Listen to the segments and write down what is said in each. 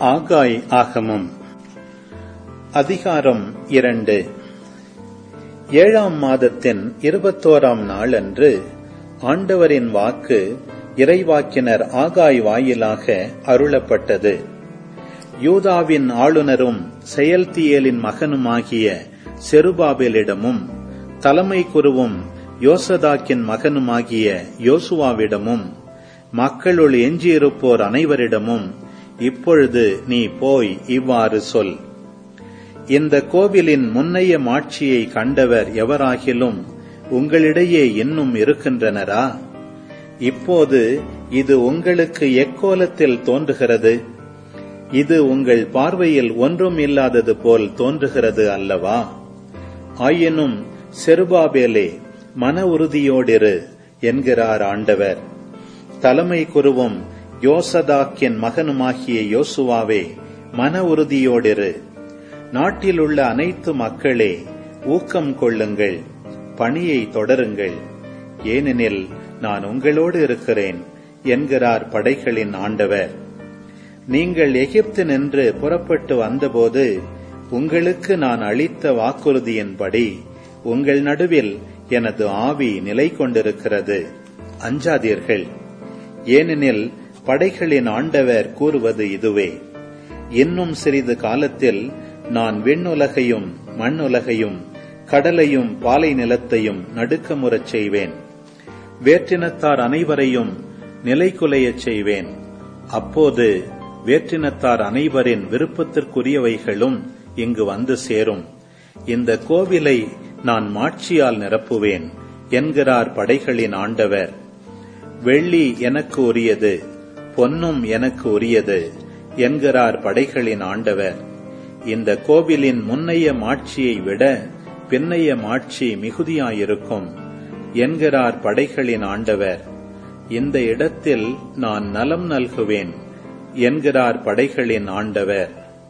ஆகாய் ஆகமம் அதிகாரம் இரண்டு ஏழாம் மாதத்தின் இருபத்தோராம் நாள் அன்று ஆண்டவரின் வாக்கு இறைவாக்கினர் ஆகாய் வாயிலாக அருளப்பட்டது யூதாவின் ஆளுநரும் செயல்தியேலின் மகனுமாகிய செருபாபேலிடமும் தலைமை குருவும் யோசதாக்கின் மகனுமாகிய யோசுவாவிடமும் மக்களுள் எஞ்சியிருப்போர் அனைவரிடமும் இப்பொழுது நீ போய் இவ்வாறு சொல் இந்த கோவிலின் முன்னைய மாட்சியை கண்டவர் எவராகிலும் உங்களிடையே இன்னும் இருக்கின்றனரா இப்போது இது உங்களுக்கு எக்கோலத்தில் தோன்றுகிறது இது உங்கள் பார்வையில் ஒன்றும் இல்லாதது போல் தோன்றுகிறது அல்லவா ஆயினும் செருபாபேலே மன உறுதியோடிரு என்கிறார் ஆண்டவர் தலைமை குருவும் யோசதாக்கின் மகனுமாகிய யோசுவாவே மன உறுதியோடிரு நாட்டிலுள்ள அனைத்து மக்களே ஊக்கம் கொள்ளுங்கள் பணியை தொடருங்கள் ஏனெனில் நான் உங்களோடு இருக்கிறேன் என்கிறார் படைகளின் ஆண்டவர் நீங்கள் எகிப்து நின்று புறப்பட்டு வந்தபோது உங்களுக்கு நான் அளித்த வாக்குறுதியின்படி உங்கள் நடுவில் எனது ஆவி நிலை கொண்டிருக்கிறது அஞ்சாதீர்கள் ஏனெனில் படைகளின் ஆண்டவர் கூறுவது இதுவே இன்னும் சிறிது காலத்தில் நான் விண்ணுலகையும் மண்ணுலகையும் கடலையும் பாலை நிலத்தையும் நடுக்கமுறச் செய்வேன் வேற்றினத்தார் அனைவரையும் நிலைகுலையச் செய்வேன் அப்போது வேற்றினத்தார் அனைவரின் விருப்பத்திற்குரியவைகளும் இங்கு வந்து சேரும் இந்த கோவிலை நான் மாட்சியால் நிரப்புவேன் என்கிறார் படைகளின் ஆண்டவர் வெள்ளி எனக்கு உரியது பொன்னும் எனக்கு உரியது என்கிறார் படைகளின் ஆண்டவர் இந்த கோவிலின் முன்னைய மாட்சியை விட பின்னைய மாட்சி மிகுதியாயிருக்கும் என்கிறார் படைகளின் ஆண்டவர் இந்த இடத்தில் நான் நலம் நல்குவேன் என்கிறார் படைகளின் ஆண்டவர்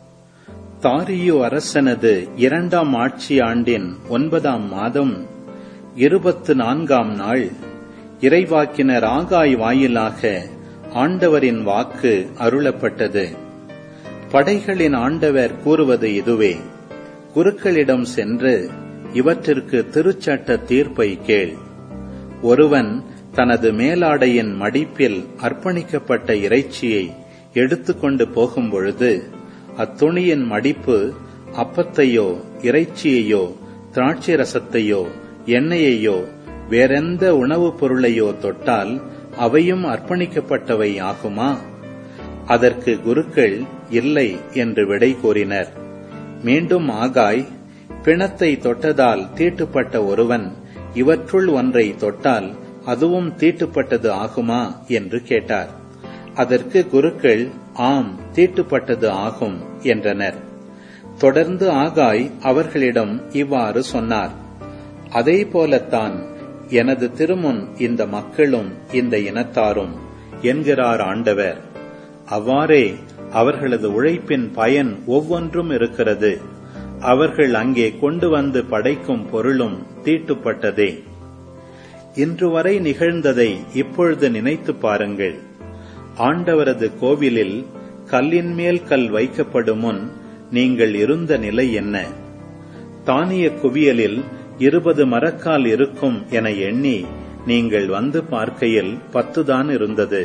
தாரியு அரசனது இரண்டாம் ஆட்சி ஆண்டின் ஒன்பதாம் மாதம் இருபத்து நான்காம் நாள் இறைவாக்கினர் ஆகாய் வாயிலாக ஆண்டவரின் வாக்கு அருளப்பட்டது படைகளின் ஆண்டவர் கூறுவது இதுவே குருக்களிடம் சென்று இவற்றிற்கு திருச்சட்ட தீர்ப்பை கேள் ஒருவன் தனது மேலாடையின் மடிப்பில் அர்ப்பணிக்கப்பட்ட இறைச்சியை எடுத்துக்கொண்டு போகும்பொழுது அத்துணியின் மடிப்பு அப்பத்தையோ இறைச்சியையோ திராட்சை ரசத்தையோ எண்ணெயையோ வேறெந்த உணவுப் பொருளையோ தொட்டால் அவையும் அர்ப்பணிக்கப்பட்டவை ஆகுமா அதற்கு குருக்கள் இல்லை என்று விடை கூறினர் மீண்டும் ஆகாய் பிணத்தை தொட்டதால் தீட்டுப்பட்ட ஒருவன் இவற்றுள் ஒன்றை தொட்டால் அதுவும் தீட்டுப்பட்டது ஆகுமா என்று கேட்டார் அதற்கு குருக்கள் ஆம் தீட்டுப்பட்டது ஆகும் என்றனர் தொடர்ந்து ஆகாய் அவர்களிடம் இவ்வாறு சொன்னார் அதே போலத்தான் எனது திருமுன் இந்த மக்களும் இந்த இனத்தாரும் என்கிறார் ஆண்டவர் அவ்வாறே அவர்களது உழைப்பின் பயன் ஒவ்வொன்றும் இருக்கிறது அவர்கள் அங்கே கொண்டு வந்து படைக்கும் பொருளும் தீட்டுப்பட்டதே இன்று வரை நிகழ்ந்ததை இப்பொழுது நினைத்து பாருங்கள் ஆண்டவரது கோவிலில் கல்லின் மேல் கல் வைக்கப்படும் முன் நீங்கள் இருந்த நிலை என்ன தானிய குவியலில் இருபது மரக்கால் இருக்கும் என எண்ணி நீங்கள் வந்து பார்க்கையில் பத்துதான் இருந்தது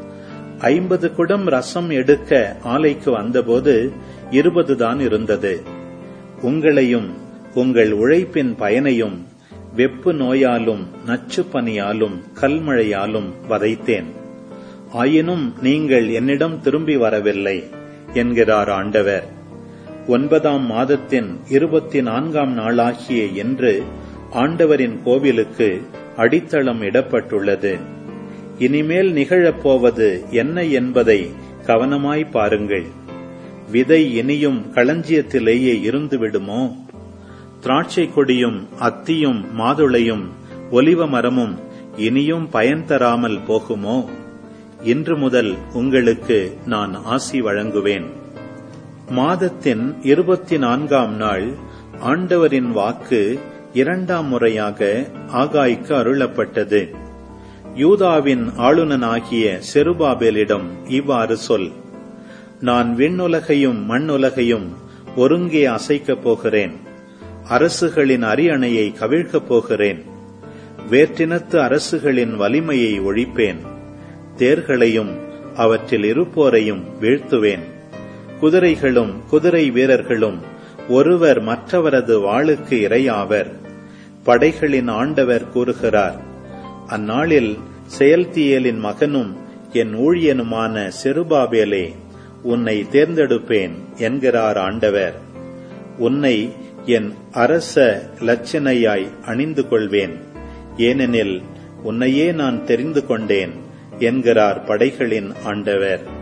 ஐம்பது குடம் ரசம் எடுக்க ஆலைக்கு வந்தபோது இருபது தான் இருந்தது உங்களையும் உங்கள் உழைப்பின் பயனையும் வெப்பு நோயாலும் நச்சு பனியாலும் கல்மழையாலும் வதைத்தேன் ஆயினும் நீங்கள் என்னிடம் திரும்பி வரவில்லை என்கிறார் ஆண்டவர் ஒன்பதாம் மாதத்தின் இருபத்தி நான்காம் நாளாகிய என்று ஆண்டவரின் கோவிலுக்கு அடித்தளம் இடப்பட்டுள்ளது இனிமேல் நிகழப்போவது என்ன என்பதை கவனமாய் பாருங்கள் விதை இனியும் களஞ்சியத்திலேயே இருந்து விடுமோ திராட்சை கொடியும் அத்தியும் மாதுளையும் ஒலிவ மரமும் இனியும் பயன் தராமல் போகுமோ இன்று முதல் உங்களுக்கு நான் ஆசி வழங்குவேன் மாதத்தின் இருபத்தி நான்காம் நாள் ஆண்டவரின் வாக்கு இரண்டாம் முறையாக ஆகாய்க்கு அருளப்பட்டது யூதாவின் ஆளுநனாகிய செருபாபேலிடம் இவ்வாறு சொல் நான் விண்ணுலகையும் மண்ணுலகையும் ஒருங்கே அசைக்கப் போகிறேன் அரசுகளின் அரியணையை கவிழ்க்கப் போகிறேன் வேற்றினத்து அரசுகளின் வலிமையை ஒழிப்பேன் தேர்களையும் அவற்றில் இருப்போரையும் வீழ்த்துவேன் குதிரைகளும் குதிரை வீரர்களும் ஒருவர் மற்றவரது வாளுக்கு இரையாவர் படைகளின் ஆண்டவர் கூறுகிறார் அந்நாளில் செயல்தியலின் மகனும் என் ஊழியனுமான செருபாபேலே உன்னை தேர்ந்தெடுப்பேன் என்கிறார் ஆண்டவர் உன்னை என் அரச லட்சணையாய் அணிந்து கொள்வேன் ஏனெனில் உன்னையே நான் தெரிந்து கொண்டேன் என்கிறார் படைகளின் ஆண்டவர்